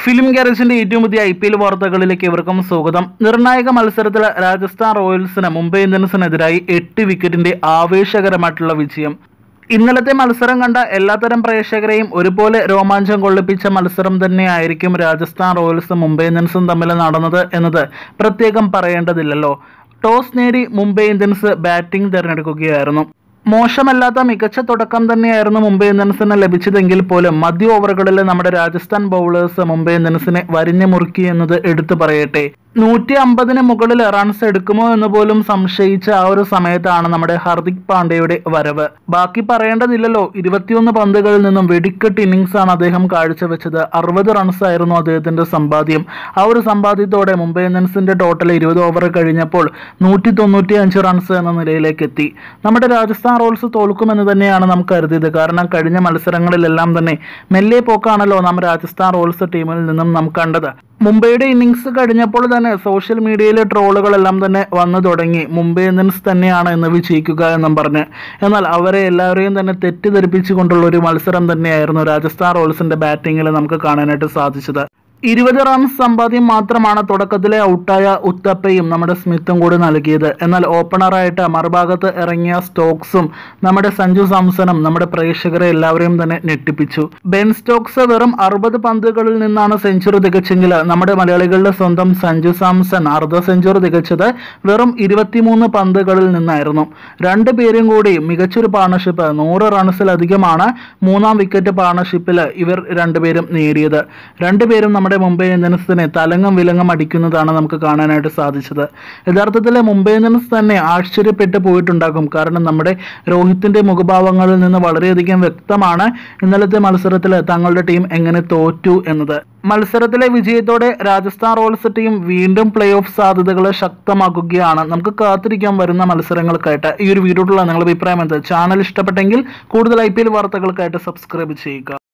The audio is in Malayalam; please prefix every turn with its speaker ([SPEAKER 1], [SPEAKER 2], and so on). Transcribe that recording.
[SPEAKER 1] ഫിലിം ഗാരേജിന്റെ ഏറ്റവും പുതിയ ഐ പി എൽ വാർത്തകളിലേക്ക് ഇവർക്കും സ്വാഗതം നിർണായക മത്സരത്തിൽ രാജസ്ഥാൻ റോയൽസിന് മുംബൈ ഇന്ത്യൻസിനെതിരായി എട്ട് വിക്കറ്റിന്റെ ആവേശകരമായിട്ടുള്ള വിജയം ഇന്നലത്തെ മത്സരം കണ്ട എല്ലാത്തരം പ്രേക്ഷകരെയും ഒരുപോലെ രോമാഞ്ചം കൊള്ളിപ്പിച്ച മത്സരം തന്നെയായിരിക്കും രാജസ്ഥാൻ റോയൽസും മുംബൈ ഇന്ത്യൻസും തമ്മിൽ നടന്നത് എന്നത് പ്രത്യേകം പറയേണ്ടതില്ലല്ലോ ടോസ് നേടി മുംബൈ ഇന്ത്യൻസ് ബാറ്റിംഗ് തിരഞ്ഞെടുക്കുകയായിരുന്നു മോശമല്ലാത്ത മികച്ച തുടക്കം തന്നെയായിരുന്നു മുംബൈ ഇന്ത്യൻസിന് ലഭിച്ചതെങ്കിൽ പോലും മധ്യ ഓവറുകളിൽ നമ്മുടെ രാജസ്ഥാൻ ബൗളേഴ്സ് മുംബൈ ഇന്ത്യൻസിനെ വരിഞ്ഞു മുറുക്കി എന്നത് എടുത്തു പറയട്ടെ നൂറ്റി അമ്പതിന് മുകളിൽ റൺസ് എടുക്കുമോ എന്ന് പോലും സംശയിച്ച ആ ഒരു സമയത്താണ് നമ്മുടെ ഹർദിക് പാണ്ഡ്യയുടെ വരവ് ബാക്കി പറയേണ്ടതില്ലല്ലോ ഇരുപത്തിയൊന്ന് പന്തുകളിൽ നിന്നും വെടിക്കെട്ട് ഇന്നിങ്സ് ആണ് അദ്ദേഹം കാഴ്ചവെച്ചത് അറുപത് റൺസ് ആയിരുന്നു അദ്ദേഹത്തിന്റെ സമ്പാദ്യം ആ ഒരു സമ്പാദ്യത്തോടെ മുംബൈ ഇന്ത്യൻസിന്റെ ടോട്ടൽ ഇരുപത് ഓവർ കഴിഞ്ഞപ്പോൾ നൂറ്റി തൊണ്ണൂറ്റി അഞ്ച് റൺസ് എന്ന നിലയിലേക്ക് എത്തി നമ്മുടെ രാജസ്ഥാൻ റോയൽസ് തോൽക്കുമെന്ന് തന്നെയാണ് നാം കരുതിയത് കാരണം കഴിഞ്ഞ മത്സരങ്ങളിലെല്ലാം തന്നെ മെല്ലെ പോക്കാണല്ലോ നാം രാജസ്ഥാൻ റോയൽസ് ടീമിൽ നിന്നും നാം കണ്ടത് മുംബൈയുടെ ഇന്നിങ്സ് കഴിഞ്ഞപ്പോൾ തന്നെ സോഷ്യൽ മീഡിയയിലെ ട്രോളുകളെല്ലാം തന്നെ വന്നു തുടങ്ങി മുംബൈ ഇന്ത്യൻസ് തന്നെയാണ് എന്ന് വിജയിക്കുക എന്നും പറഞ്ഞ് എന്നാൽ അവരെ എല്ലാവരെയും തന്നെ തെറ്റിദ്ധരിപ്പിച്ചുകൊണ്ടുള്ള ഒരു മത്സരം തന്നെയായിരുന്നു രാജസ്ഥാൻ റോയൽസിന്റെ ബാറ്റിങ്ങിൽ നമുക്ക് കാണാനായിട്ട് സാധിച്ചത് ഇരുപത് റൺസ് സമ്പാദ്യം മാത്രമാണ് തുടക്കത്തിലെ ഔട്ടായ ഉത്തപ്പയും നമ്മുടെ സ്മിത്തും കൂടി നൽകിയത് എന്നാൽ ഓപ്പണറായിട്ട് മറുഭാഗത്ത് ഇറങ്ങിയ സ്റ്റോക്സും നമ്മുടെ സഞ്ജു സാംസണും നമ്മുടെ പ്രേക്ഷകരെ എല്ലാവരെയും തന്നെ ഞെട്ടിപ്പിച്ചു ബെൻ സ്റ്റോക്സ് വെറും അറുപത് പന്തുകളിൽ നിന്നാണ് സെഞ്ചുറി തികച്ചെങ്കിൽ നമ്മുടെ മലയാളികളുടെ സ്വന്തം സഞ്ജു സാംസൺ അർദ്ധ സെഞ്ചുറി തികച്ചത് വെറും ഇരുപത്തിമൂന്ന് പന്തുകളിൽ നിന്നായിരുന്നു രണ്ടു പേരും കൂടി മികച്ചൊരു പാർട്ണർഷിപ്പ് നൂറ് റൺസിലധികമാണ് മൂന്നാം വിക്കറ്റ് പാർട്ണർഷിപ്പിൽ ഇവർ രണ്ടുപേരും നേടിയത് രണ്ടുപേരും നമ്മുടെ മുംബൈ ഇന്ത്യൻസിനെ തലങ്ങും വിലങ്ങും അടിക്കുന്നതാണ് നമുക്ക് കാണാനായിട്ട് സാധിച്ചത് യഥാർത്ഥത്തിൽ മുംബൈ ഇന്ത്യൻസ് തന്നെ ആശ്ചര്യപ്പെട്ടു പോയിട്ടുണ്ടാകും കാരണം നമ്മുടെ രോഹിത്തിന്റെ മുഖഭാവങ്ങളിൽ നിന്ന് വളരെയധികം വ്യക്തമാണ് ഇന്നലത്തെ മത്സരത്തിൽ തങ്ങളുടെ ടീം എങ്ങനെ തോറ്റു എന്നത് മത്സരത്തിലെ വിജയത്തോടെ രാജസ്ഥാൻ റോയൽസ് ടീം വീണ്ടും പ്ലേ ഓഫ് സാധ്യതകൾ ശക്തമാക്കുകയാണ് നമുക്ക് കാത്തിരിക്കാൻ വരുന്ന മത്സരങ്ങൾക്കായിട്ട് ഈ ഒരു വീഡിയോയിലുള്ള നിങ്ങളുടെ അഭിപ്രായം എന്ത് ചാനൽ ഇഷ്ടപ്പെട്ടെങ്കിൽ കൂടുതൽ ഐ പി എൽ വാർത്തകൾക്കായിട്ട് സബ്സ്ക്രൈബ് ചെയ്യുക